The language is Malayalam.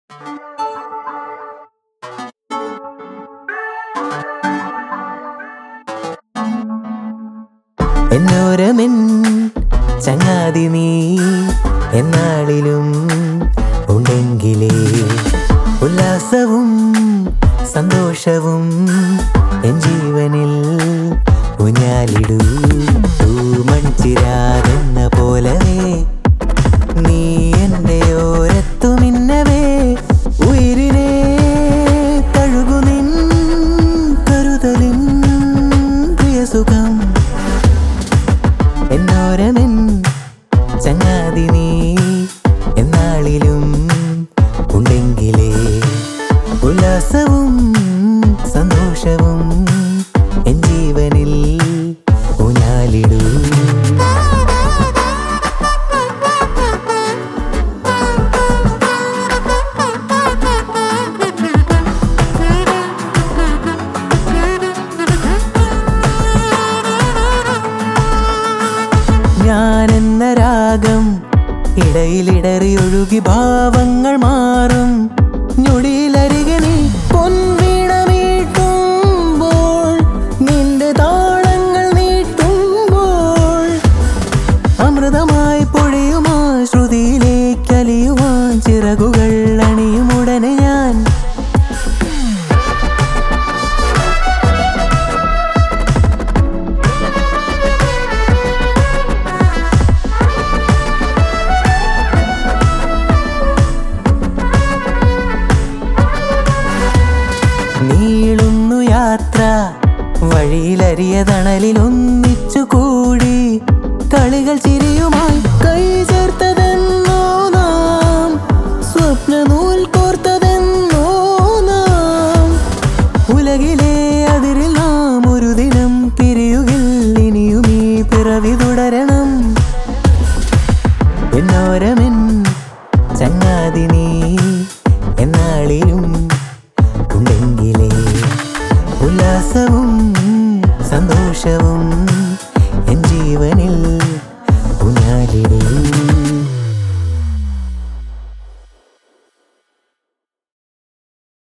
എന്നോരമെൻ ചങ്ങാതി നീ എന്നാളിലും ഉണ്ടെങ്കിലേ ഉല്ലാസവും സന്തോഷവും എൻ ജീവനിൽ ഊഞ്ഞാലിടൂ മൺചിരാതെന്ന പോലവേ നീ എൻ്റെ ഓരത്തു മിന്നവേ ഉയിരിനെ തഴുകുനിൻ കരുതലിൻ പ്രിയസുഖം എന്നോരമെൻ ചങ്ങാതി നീ എന്നാളിലും ഉണ്ടെങ്കിലേ ഉല്ലാസവും സന്തോഷവും എൻ ജീവനിൽ ഊഞ്ഞാലിടൂ ഞാനെന്ന രാഗം ഇടയിലിടറി ഒഴുകി ഭാവങ്ങൾ മാറും ഞൊടിയിലരികെ നീ പൊൻവീണമീട്ടുമ്പോൾ നിന്റെ താളങ്ങൾ നീട്ടുമ്പോൾ അമൃതമായി പൊഴിയുമാ ശ്രുതിയിലേക്ക് അലിയുവാൻ ചിറകുകൾ അണിയും ഉടനെ ഞാൻ നീളുന്നു യാത്ര വഴിയിലരിയ തണലിൽ ഒന്നിച്ചു കൂടി കളികൾ ചിരിയുമായി കൈ ചേർത്തതെന്നോ നാം സ്വപ്ന നൂൽ കോർത്തതെന്നോ നാം ഉലകിലെ അതിരിൽ നാം ഒരു ദിനം പിരിയുകിൽ ഇനിയും ഈ പിറവി തുടരണം എന്നോരമെൻ ചങ്ങാതി നീ എന്നാളിലും ഉണ്ടെങ്കിലേ ഉല്ലാസവും സന്തോഷവും എൻ ജീവനിൽ